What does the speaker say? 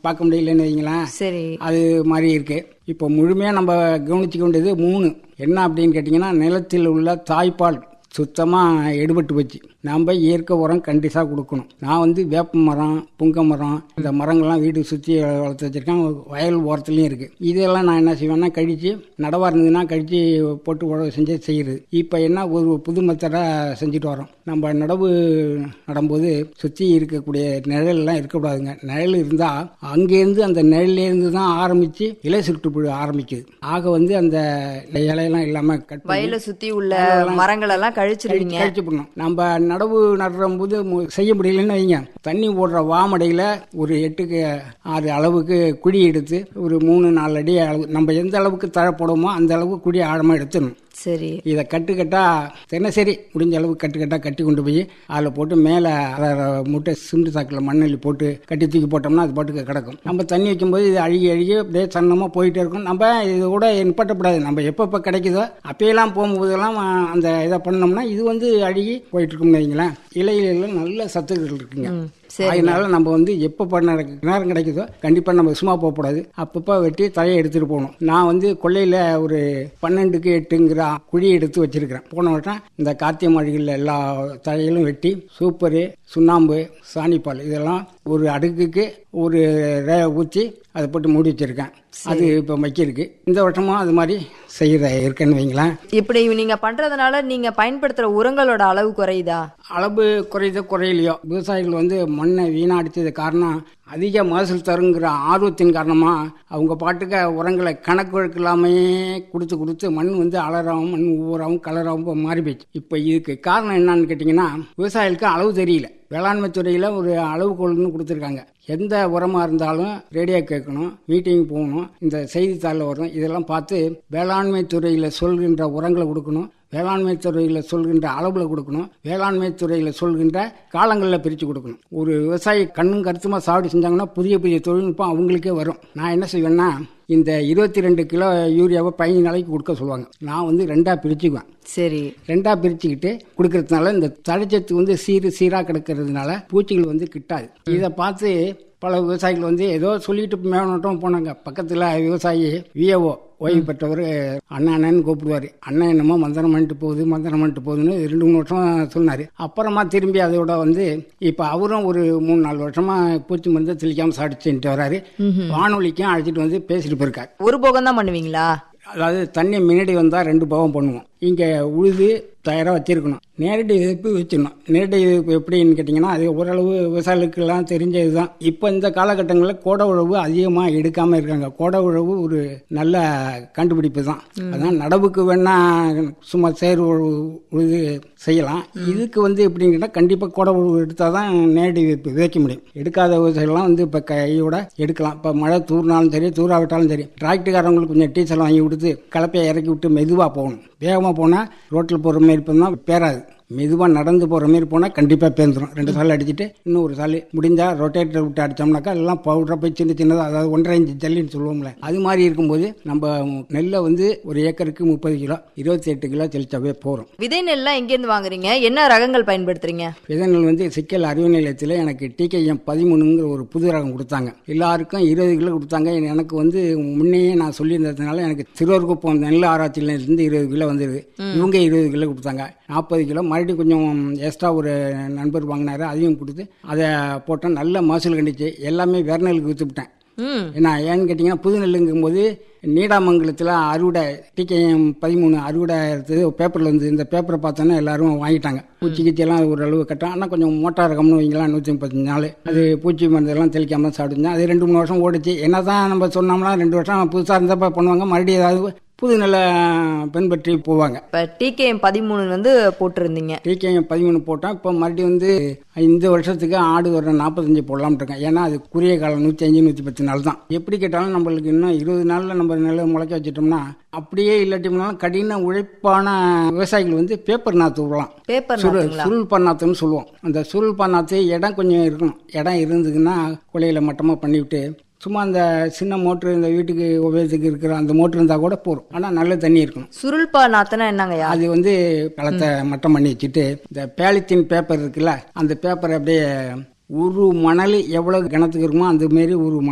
பார்க்க முடியலன்னு வைங்களேன் சரி அது மாதிரி இருக்கு இப்போ முழுமையாக நம்ம கவனிச்சுக்க வேண்டியது மூணு என்ன அப்படின்னு கேட்டிங்கன்னா நிலத்தில் உள்ள தாய்ப்பால் சுத்தமாக எடுபட்டு போச்சு நம்ம இயற்கை உரம் கண்டிப்பாக கொடுக்கணும் நான் வந்து வேப்ப மரம் புங்க மரம் இந்த மரங்கள்லாம் வீடு சுற்றி வளர்த்து வச்சிருக்கேன் வயல் ஓரத்துலையும் இருக்குது இதெல்லாம் நான் என்ன செய்வேன்னா கழித்து நடவா இருந்ததுன்னா கழித்து போட்டு உழவு செஞ்சு செய்யுது இப்போ என்ன ஒரு புது மெத்தடாக செஞ்சுட்டு வரோம் நம்ம நடவு நடும்போது சுற்றி இருக்கக்கூடிய நிழல்லாம் இருக்கக்கூடாதுங்க நிழல் இருந்தால் அங்கேருந்து அந்த நிழல்லேருந்து தான் ஆரம்பித்து இலை சுற்றுப்புழு ஆரம்பிக்குது ஆக வந்து அந்த இலையெல்லாம் இல்லாமல் கட் பண்ணி வயலை சுத்தி உள்ள மரங்கள் எல்லாம் கழிச்சிருவீங்க கழிச்சு போடணும் நம்ம நடவு நடுறும் போது மு- செய்ய முடியலன்னு வைங்க தண்ணி ஓடுற வாமடையில் ஒரு எட்டுக்கு ஆறு அளவுக்கு குழி எடுத்து ஒரு மூணு நாலு அடி அளவு நம்ம எந்த அளவுக்கு தழை போடுவோமோ அந்த அளவுக்கு குழி ஆழமாக எடுத்துடணும் சரி இதை கட்டு கட்டா தினசரி முடிஞ்ச அளவுக்கு கட்டு கட்டா கட்டி கொண்டு போய் அதில் போட்டு மேலே அரை அரை மூட்டை சிமெண்ட் சாக்கில் மண்ணள்ளி போட்டு கட்டி தூக்கி போட்டோம்னா அது பாட்டுக்கு கிடக்கும் நம்ம தண்ணி வைக்கும்போது இது அழுகி அழுகி அப்படியே சன்னமாக போயிட்டே இருக்கும் நம்ம இது கூட நிப்பாட்டக்கூடாது நம்ம எப்பப்போ கிடைக்குதோ அப்பயெல்லாம் போகும்போதெல்லாம் அஹ், அந்த இதை பண்ணோம்னா இது வந்து அழுகி போயிட்டு இருக்கும்னு வைங்களேன் இலையில நல்ல சத்துக்கள் இருக்குங்க ம், சரி அதனால நம்ம வந்து எப்போ பண்ண நேரம் கிடைக்குதோ கண்டிப்பாக நம்ம சும்மா போகக்கூடாது அப்பப்போ வெட்டி தலையை எடுத்துகிட்டு போகணும் நான் வந்து கொல்லையில் ஒரு பன்னெண்டுக்கு எட்டுங்கிற குழி எடுத்து வச்சிருக்கிறேன் போன வருஷம் இந்த கார்த்திகை மாளிகையில் எல்லா தலைகளும் வெட்டி சூப்பரு சுண்ணாம்பு சாணிப்பால் இதெல்லாம் ஒரு அடுக்குக்கு ஒரு ரே ஊற்றி அதை போட்டு மூடி வச்சிருக்கேன் அது இப்போ வைக்கிருக்கு இந்த வருஷமும் அது மாதிரி செய்கிற இருக்கேன்னு வைங்களேன் இப்படி நீங்க பண்றதுனால நீங்க பயன்படுத்துற உரங்களோட அளவு குறையுதா அளவு குறையுதோ குறையலையோ விவசாயிகள் வந்து மண்ணை வீணடிச்சது காரணம் அதிக மகசூல் தருங்கிற ஆர்வத்தின் காரணமாக அவங்க பாட்டுக்க உரங்களை கணக்கு வழக்கு இல்லாமையே கொடுத்து கொடுத்து மண் வந்து அலராகவும் மண் ஊறாகவும் கலராகவும் மாறி போச்சு இப்போ இதுக்கு காரணம் என்னன்னு கேட்டிங்கன்னா விவசாயிகளுக்கு அளவு தெரியல வேளாண்மை துறையில் ஒரு அளவுகோல்னு கொடுத்துருக்காங்க எந்த உரமாக இருந்தாலும் ரேடியோ கேட்கணும் மீட்டிங் போகணும் இந்த செய்தித்தாளில் வரும் இதெல்லாம் பார்த்து வேளாண்மை துறையில் சொல்கின்ற உரங்களை கொடுக்கணும் வேளாண்மை துறையில் சொல்கின்ற அளவில் கொடுக்கணும் வேளாண்மை துறையில் சொல்கின்ற காலங்களில் பிரித்து கொடுக்கணும் ஒரு விவசாயி கண்ணும் கருத்துமா சாவடி செஞ்சாங்கன்னா புதிய புதிய தொழில்நுட்பம் அவங்களுக்கே வரும் நான் என்ன செய்வேன்னா இந்த இருபத்தி ரெண்டு கிலோ யூரியாவை பதினஞ்சு நாளைக்கு கொடுக்க சொல்லுவாங்க நான் வந்து ரெண்டாக பிரிச்சுக்குவேன் சரி ரெண்டாக பிரிச்சுக்கிட்டு கொடுக்கறதுனால இந்த தழைச்சத்து வந்து சீரு சீராக கிடக்கிறதுனால பூச்சிகள் வந்து கிட்டாது இதை பார்த்து பல விவசாயிகள் வந்து ஏதோ சொல்லிட்டு மேவனட்டும் போனாங்க பக்கத்தில் விவசாயி விஏஓ ஓய்வு பெற்றவர் அண்ணன் அண்ணன்னு கூப்பிடுவார் அண்ணன் என்னமோ மந்திரம் பண்ணிட்டு போகுது மந்திரம் பண்ணிட்டு போகுதுன்னு ரெண்டு மூணு வருஷம் சொன்னார் அப்புறமா திரும்பி அதோட வந்து இப்போ அவரும் ஒரு மூணு நாலு வருஷமா பூச்சி மருந்து தெளிக்காமல் சாடிச்சுட்டு வராரு வானொலிக்கும் அழைச்சிட்டு வந்து பேசிட்டு போயிருக்காரு ஒரு போகம் தான் பண்ணுவீங்களா அதாவது தண்ணி முன்னாடி வந்தால் ரெண்டு பாவம் பண்ணுவோம் இங்கே உழுது தயாராக வச்சிருக்கணும் நேரடி விதைப்பு வச்சிடணும் நேரடி விதைப்பு எப்படின்னு கேட்டிங்கன்னா அது ஓரளவு விவசாயிகளுக்கெல்லாம் தெரிஞ்சது தான் இப்போ இந்த காலகட்டங்களில் கோடை உழவு அதிகமாக எடுக்காமல் இருக்காங்க கோடை உழவு ஒரு நல்ல கண்டுபிடிப்பு தான் அதான் நடவுக்கு வேணா சும்மா சேர் உழவு உழுது செய்யலாம் இதுக்கு வந்து எப்படின்னு கேட்டால் கண்டிப்பாக கோடை உழவு எடுத்தால் தான் நேரடி விதைப்பு விதைக்க முடியும் எடுக்காத விவசாயிகள்லாம் வந்து இப்போ கையோட எடுக்கலாம் இப்போ மழை தூர்னாலும் சரி தூராவிட்டாலும் சரி டிராக்டர்காரங்களுக்கு கொஞ்சம் டீச்சர் வாங்கி கொடுத்து கலப்பையை இறக்கி விட்டு மெதுவாக போகணும் வேகமாக போனால் ரோட்டில் போகிற மாரி போனால் பேராது மெதுவாக நடந்து போகிற மாரி போனால் கண்டிப்பாக பேந்துடும் ரெண்டு சால் அடிச்சுட்டு இன்னும் ஒரு சால் முடிஞ்சால் ரொட்டேட்டர் விட்டு அடித்தோம்னாக்கா எல்லாம் பவுடராக போய் சின்ன சின்னதாக அதாவது ஒன்றரை இன்ச்சு ஜல்லின்னு சொல்லுவோம்ல அது மாதிரி இருக்கும்போது நம்ம நெல்லை வந்து ஒரு ஏக்கருக்கு முப்பது கிலோ இருபத்தி எட்டு கிலோ தெளிச்சாவே போகிறோம் விதை நெல்லாம் எங்கேருந்து வாங்குறீங்க என்ன ரகங்கள் பயன்படுத்துறீங்க விதநெல் வந்து சிக்கல் அறிவு நிலையத்தில் எனக்கு டிகேஎம் பதிமூணுங்கிற ஒரு புது ரகம் கொடுத்தாங்க எல்லாருக்கும் இருபது கிலோ கொடுத்தாங்க எனக்கு வந்து முன்னையே நான் சொல்லியிருந்ததுனால எனக்கு திருவருக்குப்பம் நெல் ஆராய்ச்சியில இருந்து இருபது கிலோ வந்துருது இவங்க இருபது கிலோ கொடுத்தாங்க நாற்பது கிலோ மறுபடியும் கொஞ்சம் எக்ஸ்ட்ரா ஒரு நண்பர் வாங்கினாரு அதையும் கொடுத்து அதை போட்டேன் நல்ல மகசூல் கண்டிச்சு எல்லாமே வேற நெல்லுக்கு விற்றுவிட்டேன் ம் ஏன்னா ஏன்னு கேட்டிங்கன்னா புது நெல்லுங்கும் போது நீடாமங்கலத்தில் அறுவடை டிகேஎம் பதிமூணு அறுவடை எடுத்தது பேப்பரில் வந்து இந்த பேப்பரை பார்த்தோன்னா எல்லாரும் வாங்கிட்டாங்க பூச்சி கீச்சியெல்லாம் ஓரளவு கட்டும் ஆனால் கொஞ்சம் மோட்டார் ரகம்னு வைங்களா நூற்றி முப்பத்தஞ்சு நாள் அது பூச்சி மருந்தெல்லாம் தெளிக்காமல் சாப்பிடுங்க அது ரெண்டு மூணு வருஷம் ஓடிச்சு என்ன தான் நம்ம சொன்னோம்னா ரெண்டு வருஷம் புதுசாக இருந்தப்ப பண்ணுவாங்க மறுபடியும் ஏதாவது புது நிலை பின்பற்றி போவாங்க இப்ப டிகேஎம் பதிமூணு வந்து போட்டிருந்தீங்க டிகேஎம் பதிமூணு போட்டோம் இப்போ மறுபடியும் வந்து இந்த வருஷத்துக்கு ஆடு வர நாற்பத்தஞ்சு போடலாம்னு இருக்கேன் ஏன்னா அது குறுகிய காலம் நூற்றி அஞ்சு நூற்றி பத்து நாள் தான் எப்படி கேட்டாலும் நம்மளுக்கு இன்னும் இருபது நாளில் நம்ம நெல்லை முளைக்க வச்சிட்டோம்னா அப்படியே இல்லாட்டினாலும் கடின உழைப்பான விவசாயிகள் வந்து பேப்பர் நாற்று விடலாம் பேப்பர் சுருள் நாத்துங்களா சுருள் பண்ணாத்துன்னு சொல்லுவோம் அந்த சுருள் பண்ணாத்து இடம் கொஞ்சம் இருக்கணும் இடம் இருந்ததுன்னா குலையில மட்டமாக பண்ணிவிட்டு சும்மா அந்த சின்ன மோட்ரு இந்த வீட்டுக்கு உபயோகத்துக்கு இருக்கிற அந்த மோட்ரு இருந்தால் கூட போதும் ஆனால் நல்ல தண்ணி இருக்கணும் சுருள்பா நாத்துனா என்னங்கய்யா அது வந்து களத்தை மட்டம் பண்ணி வச்சுட்டு இந்த பேலித்தீன் பேப்பர் இருக்குல்ல அந்த பேப்பரை அப்படியே ஒரு மணல் எவ்வளவு கிணத்துக்கு இருக்குமோ அந்த மாரி ஒரு